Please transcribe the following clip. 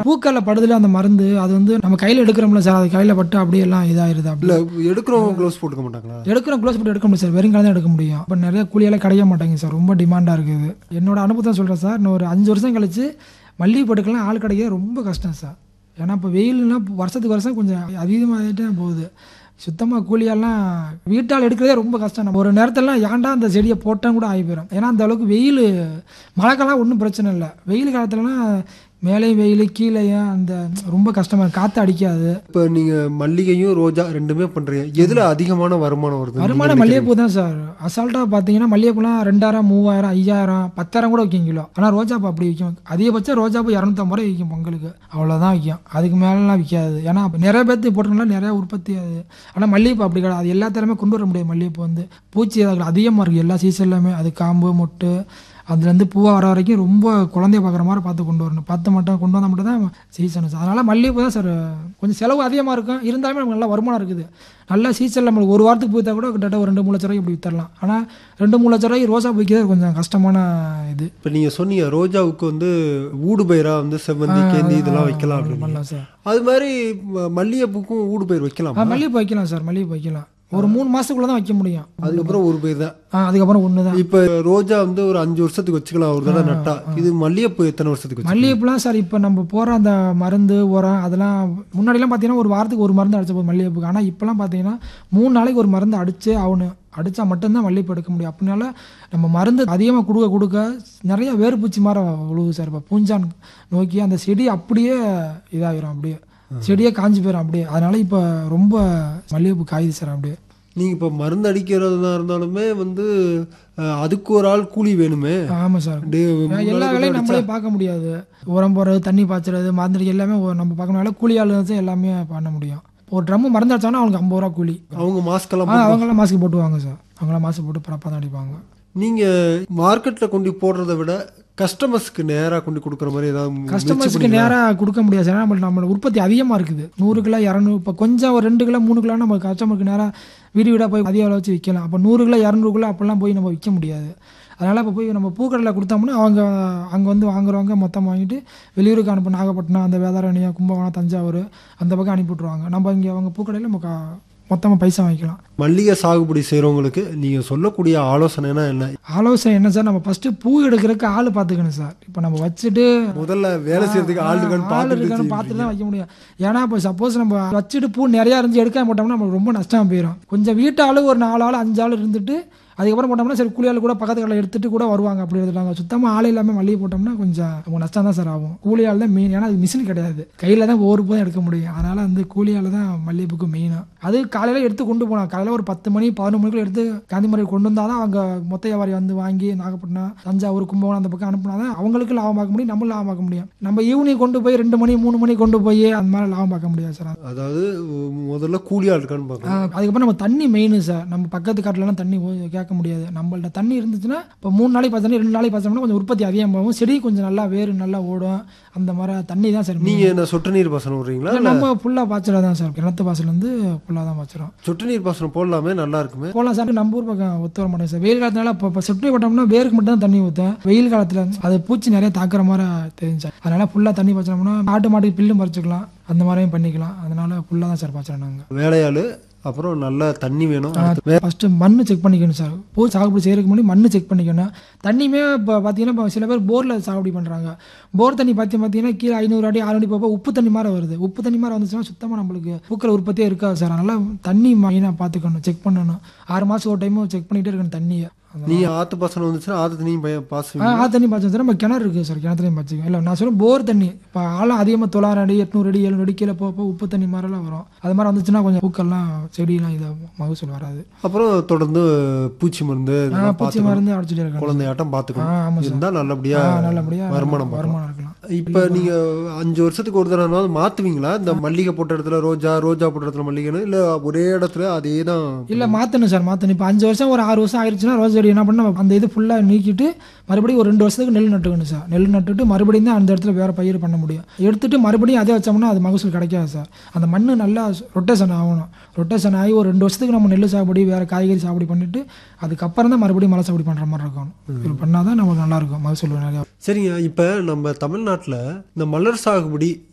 பூக்கல்ல படுதுல அந்த மருந்து அது வந்து நம்ம கையில் எடுக்கிறோம்ல சார் அது கையில் பட்டு அப்படியே எல்லாம் இதாயிருது அப்படி இல்ல எடுக்கிறவங்க க்ளோஸ் போட்டுக்க மாட்டாங்களா எடுக்கிற க்ளோஸ் போட்டு எடுக்க முடியும் சார் வெறும் தான் எடுக்க முடியும் இப்போ நிறைய கூலியெல்லாம் கிடைக்க மாட்டாங்க சார் ரொம்ப டிமாண்டாக இருக்குது என்னோட அனுபவத்தை சொல்கிறேன் சார் இன்னும் ஒரு அஞ்சு வருஷம் கழிச்சு மல்லிகை போட்டுக்கெல்லாம் ஆள் கிடைக்க ரொம்ப கஷ்டம் சார் ஏன்னா இப்போ வெயில்னா வருஷத்துக்கு வருஷம் கொஞ்சம் அதிகமாகிட்டே போகுது சுத்தமாக கூலியெல்லாம் வீட்டால் எடுக்கிறதே ரொம்ப கஷ்டம் நம்ம ஒரு நேரத்துலலாம் ஏன்டா அந்த செடியை போட்டால் கூட ஆகி போயிடும் ஏன்னா அந்த அளவுக்கு வெயில் மழைக்காலம் ஒன்றும் பிரச்சனை இல்லை வெயில் காலத்துலலாம் மேலே வெயில் கீழேயும் அந்த ரொம்ப கஷ்டமாக காற்று அடிக்காது இப்ப நீங்க மல்லிகையும் ரோஜா ரெண்டுமே பண்றீங்க எதுல அதிகமான வருமானம் வருது வருமானம் மல்லிகைப்பூ தான் சார் அசால்ட்டாக பார்த்தீங்கன்னா மல்லிகைப்பூலாம் ரெண்டாயிரம் மூவாயிரம் ஐயாயிரம் பத்தாயிரம் கூட விற்கும் கிலோ ஆனால் ரோஜாப்பூ அப்படி விற்கும் அதிகபட்சம் ரோஜாப்பூ இரநூத்தம்பது ரூபாய் விற்கும் பொங்கலுக்கு அவ்வளோதான் விற்கும் அதுக்கு மேலெலாம் விற்காது ஏன்னா அப்ப நிறைய பேர்த்து போட்டோம்னா நிறைய உற்பத்தி ஆகுது ஆனால் மல்லிகைப்பூ அப்படி கிடையாது அது எல்லாத்திலுமே கொண்டு வர முடியாது மல்லிகைப்பூ வந்து பூச்சி அதில் அதிகமாக இருக்குது எல்லா சீசன்லையுமே அது காம்பு மொட்டு அதுலேருந்து பூவா வர வரைக்கும் ரொம்ப குழந்தைய பார்க்குற மாதிரி பார்த்து கொண்டு வரணும் பத்து மட்டும் கொண்டு வந்தால் மட்டும் தான் சீசன் சார் அதனால் மல்லிகைப்பூ தான் சார் கொஞ்சம் செலவு அதிகமாக இருக்கும் இருந்தாலுமே நமக்கு நல்ல வருமானம் இருக்குது நல்ல சீசனில் நம்மளுக்கு ஒரு வாரத்துக்கு போய்த்தா கூட கிட்டத்தட்ட ஒரு ரெண்டு மூணு லட்ச ரூபாய் இப்படி வித்தரலாம் ஆனால் ரெண்டு மூணு லட்ச ரூபாய்க்கு ரோசா விற்கிறது கொஞ்சம் கஷ்டமான இது இப்ப நீங்க சொன்னீங்க ரோஜாவுக்கு வந்து ஊடு பயிரா வந்து செவ்வந்தி கேந்தி இதெல்லாம் வைக்கலாம் அப்படின்னு பண்ணலாம் சார் அது மாதிரி ம- மல்லிகைப்பூக்கும் ஊடு பயிர் வைக்கலாம் ஆ மல்லிகைப்பூ வைக்கலாம் சார் மல்லிகைப்பூ வைக்கலாம் ஒரு மூணு மாதத்துக்குள்ளே தான் வைக்க முடியும் அதுக்கப்புறம் ஒரு பயிர் தான் ஆ அதுக்கப்புறம் ஒன்று தான் இப்ப ரோஜா வந்து ஒரு அஞ்சு வருஷத்துக்கு வச்சுக்கலாம் ஒரு தடவை நட்டா இது மல்லிகைப்பூ எத்தனை வருஷத்துக்கு வச்சுக்கலாம் மல்லிகைப்பூலாம் சார் இப்போ நம்ம போகிற அந்த மருந்து உரம் அதெல்லாம் முன்னாடிலாம் பார்த்தீங்கன்னா ஒரு வாரத்துக்கு ஒரு மருந்து அடிச்ச போதும் மல்லிகைப்பூக்கு ஆனால் இப்போலாம் பார்த்தீங்கன்னா மூணு நாளைக்கு ஒரு மருந்து அடிச்சே ஆகணும் அடித்தா மட்டும்தான் மல்லிகைப்பூ எடுக்க முடியும் அப்படினால நம்ம மருந்து அதிகமாக கொடுக்க கொடுக்க நிறைய வேர்பூச்சி மாதிரி விழுவுது சார் இப்போ பூஞ்சான் நோக்கி அந்த செடி அப்படியே இதாகிரும் அப்படியே செடியே காஞ்சி போயிடும் அப்படியே அதனால இப்போ ரொம்ப மல்லிகைப்பூ காயுது சார் அப்படியே நீங்க இப்ப மருந்து அடிக்கிறதா இருந்தாலுமே வந்து அஹ், அதுக்கு ஒரு ஆள் கூலி வேணுமே ஆமாம் சார் டே- எல்லா வேலையும் நம்மளே பார்க்க முடியாது உரம் போடுறது தண்ணி பாய்ச்சறது மாதிரி எல்லாமே ஒ- நம்ம பார்க்கணும்னால கூலி ஆளு வச்சு எல்லாமே பண்ண முடியும் ஒரு ட்ரம்மு மருந்து அடிச்சாங்கன்னா அவங்களுக்கு ஐம்பது ரூபா கூலி அவங்க மாஸ்கெல்லாம் ஆ அவங்களாம் மாஸ்க் போட்டுவாங்க சார் அவங்களாம் மாஸ்க் போட்டு ப்ராப்பராக தான் அடிப்பாங்க நீங்க மார்க்கெட்ல கொண்டு போடுறதை விட கஸ்டமர்ஸ்க்கு நேரா கொண்டு கொடுக்குற மாதிரி ஏதாவது முயற்சி கஸ்டமர்ஸ்க்கு நேராக கொடுக்க முடியாது சார் நம்ம நம்மளோட உற்பத்தி அதிகமாக இருக்குது நூறு கிலோ இரநூறு இப்போ கொஞ்சம் ஒரு ரெண்டு கிலோ மூணு கிலோ நம்ம கஸ்டமருக்கு நேராக வீடு வீடாக போய் அதிக விலை வச்சு விற்கலாம் அப்போ நூறு கிலோ இரநூறு கிலோ அப்படிலாம் போய் நம்ம விற்க முடியாது அதனால் இப்போ போய் நம்ம பூக்கடையில் கொடுத்தோம்னா அவங்க அங்கே வந்து வாங்குறவங்க மொத்தம் வாங்கிட்டு வெளியூருக்கு அனுப்ப நாகப்பட்டினம் அந்த வேதாரண்யம் கும்பகோணம் தஞ்சாவூர் அந்த பக்கம் அனுப்பி விட்ருவாங்க நம்ம இங்கே அவங்க பூக்கடையில் நம்ம கா- மொத்தமாக பைசா வாங்கிக்கலாம் மல்லிகை சாகுபடி செய்றவங்களுக்கு நீங்க சொல்லக்கூடிய ஆலோசனைனா என்ன ஆலோசனை என்ன சார் நம்ம ஃபஸ்ட்டு பூ எடுக்கிறதுக்கு ஆள் பார்த்துக்கணும் சார் இப்போ நம்ம வச்சுட்டு முதல்ல வேலை செய்யறதுக்கு ஆள் இருக்கான்னு ஆள் பார்த்துட்டு இருக்கான்னு பார்த்து தான் வைக்க முடியும் ஏன்னா இப்போ சப்போஸ் நம்ம வச்சுட்டு பூ நிறையா இருந்து எடுக்க மாட்டோம்னா நமக்கு ரொம்ப நஷ்டம் போயிடும் கொஞ்சம் வீட்டு ஆளு ஒரு நாலு ஆள் அஞ்சு ஆள் இருந்துட்டு அதுக்கப்புறம் போட்டோம்னா சரி கூலி ஆள் கூட பக்கத்து கடையில் எடுத்துட்டு கூட வருவாங்க அப்படி எடுத்துட்டாங்க சுத்தமாக ஆள் இல்லாமல் மல்லிகை போட்டோம்னா கொஞ்சம் நமக்கு நஷ்டம் தான் சார் ஆகும் கூலி ஆள் தான் மெயின் ஏன்னா அது மிஷின் கிடையாது கையில் தான் ஒவ்வொரு பூ எடுக்க முடியும் அதனால வந்து கூலி ஆள் தான் மல்லிகைப்பூக்கு மெயினாக அது காலையில் எடுத்து கொண்டு போனாங்க காலையில் ஒரு பத்து மணி பதினொரு மணிக்குள்ள எடுத்து காந்திமலை கொண்டு வந்தால் தான் அவங்க மொத்த வியாபாரி வந்து வாங்கி நாகப்பட்டினம் தஞ்சாவூர் கும்பகோணம் அந்த பக்கம் அனுப்புனா தான் அவங்களுக்கு லாபம் பார்க்க முடியும் நம்ம லாபம் பார்க்க முடியும் நம்ம ஈவினிங் கொண்டு போய் ரெண்டு மணி மூணு மணி கொண்டு போய் அந்த மாதிரி லாபம் பார்க்க முடியாது சார் அதாவது முதல்ல கூலி ஆள் இருக்கான்னு பார்க்கணும் ஆஹ் அதுக்கப்புறம் நம்ம தண்ணி மெயின் சார் நம்ம பக்கத்து காட்டுலலாம் தண்ணி ஊ- கேட்க முடியாது நம்மள்ட்ட தண்ணி இருந்துச்சுன்னா இப்போ மூணு நாளைக்கு பார்த்தோம்னா ரெண்டு நாளைக்கு பார்த்தோம்னா கொஞ்சம் உற்பத்தி அதிகமாகும் செடி கொஞ்சம் நல்லா வேறு நல்லா ஓடும் அந்த மாதிரி தண்ணி தான் சார் main. நீங்க என்ன சொட்டு நீர் பாசனம் விடுறீங்களா இல்ல, நம்ம ஃபுல்லாக பாய்ச்சல தான் சார் கிணத்து பாய்ச்சலேருந்து ஃபுல்லாக தான் பாய்ச்சிரும் சொட்டு நீர் பாசனம் போடலாமே நல்லா இருக்குமே போகலாம் சார் நம்ம ஊர் பக்கம் ஒத்து வர மாட்டேங்க சார் வெயில் காலத்தினால இப்போ இப்போ செப்டி போட்டோம்னா வேருக்கு மட்டும் தான் தண்ணி ஊற்றும் வெயில் காலத்தில் அது பூச்சி நிறைய தாக்குற மாதிரி தெரிஞ்சு சார் அதனால ஃபுல்லாக தண்ணி பாய்ச்சோம்னா ஆட்டு மாட்டுக்கு பில்லும் பறிச்சுக்கலாம் அந்த மாதிரியும் பண்ணிக்கலாம் அதனால ஃபுல்லாக தான் சார் பாய்ச்சறோம் நாங்கள் வேலையாள் அப்புறம் நல்லா தண்ணி வேணும் ஃபஸ்ட்டு மண் செக் பண்ணிக்கணும் சார் பூ சாகுபடி செய்யறதுக்கு முன்னாடி மண் செக் பண்ணிக்கணும் தண்ணியுமே இப்போ பார்த்தீங்கன்னா இப்போ சில பேர் போரில் சாகுபடி பண்ணுறாங்க போர் தண்ணி பார்த்து பார்த்தீங்கன்னா கீழே ஐநூறு அடி ஆறு அடி போக உப்பு தண்ணி மாதிரி வருது உப்பு தண்ணி மாதிரி வந்துச்சுன்னா சுத்தமாக நம்மளுக்கு பூக்கள் உற்பத்தியே இருக்காது சார் அதனால் தண்ணி மெயினாக பார்த்துக்கணும் செக் பண்ணணும் ஆறு மாதம் ஒரு டைமும் செக் பண்ணிகிட்டே இருக்கணும் தண்ணியை நீங்க ஆத்து பாசனம் வந்துச்சுன்னா ஆத்து தண்ணியும் பய- ஆ பாசுவீங்க ஆ தண்ணி பாய்ச்சோம் சார் நம்ம கிணறு இருக்குது சார் கிணத்துலையும் பாய்ச்சிக்கோம் இல்லை நான் சொல்ல போர் தண்ணி இப்போ ஆழம் அதிகமாக தொள்ளாயிரம் அடி எட்நூறு அடி எழுநூறு அடி கீழே போக போக உப்பு தண்ணி மாதிரிலாம் வரும் அது மாதிரி வந்துச்சுன்னா கொஞ்சம் பூக்கள்லாம் செடியெல்லாம் இதாக மகசூல் வராது அப்புறம் தொடர்ந்து பூச்சி மருந்து ஆ இதெல்லாம் பூச்சி பார்த்துக்கணும் மருந்து அடிச்சுட்டே இருக்கணும் குழந்தையாட்டம் ஆ பார்த்துக்கணும் ஆமாம் சார் இருந்தா நல்லபடியா ஆ நல்லபடியாக வருமானம் பார்க்கலாம் வருமானம் இருக்கலாம் இப்ப நீங்க அஞ்சு வருஷத்துக்கு ஒரு தடவை மாத்துவீங்களா இந்த மல்லிகை போட்ட இடத்துல ரோஜா ரோஜா போட்ட இடத்துல மல்லிகைன்னு இல்ல ஒரே இடத்துல அதே தான் இல்லை மாற்றணும் சார் மாற்றணும் இப்போ அஞ்சு வருஷம் ஒரு ஆறு வருஷம் ஆயிடுச்சுன்னா ரோஸ் செடி என்ன பண்ண அந்த இது ஃபுல்லாக நீக்கிட்டு மறுபடியும் ஒரு ரெண்டு வருஷத்துக்கு நெல் நட்டுக்கணும் சார் நெல் நட்டுட்டு மறுபடியும் தான் அந்த இடத்துல வேறு பயிர் பண்ண முடியும் எடுத்துட்டு மறுபடியும் அதே வச்சோம்னா அது மகசூல் கிடைக்காது சார் அந்த மண் நல்லா ரொட்டேஷன் ஆகணும் ரொட்டேஷன் ஆகி ஒரு ரெண்டு வருஷத்துக்கு நம்ம நெல் சாகுபடி வேறு காய்கறி சாகுபடி பண்ணிட்டு அதுக்கப்புறம் தான் மறுபடியும் மலை சாகுபடி பண்ணுற மாதிரி இருக்கணும் இது பண்ணால் தான் நமக்கு நல்லாயிருக்கும் மகசூல் நிறையா சரிங்க இப்ப நம்ம தமிழ்நாட்டுல இந்த மலர் சாகுபடி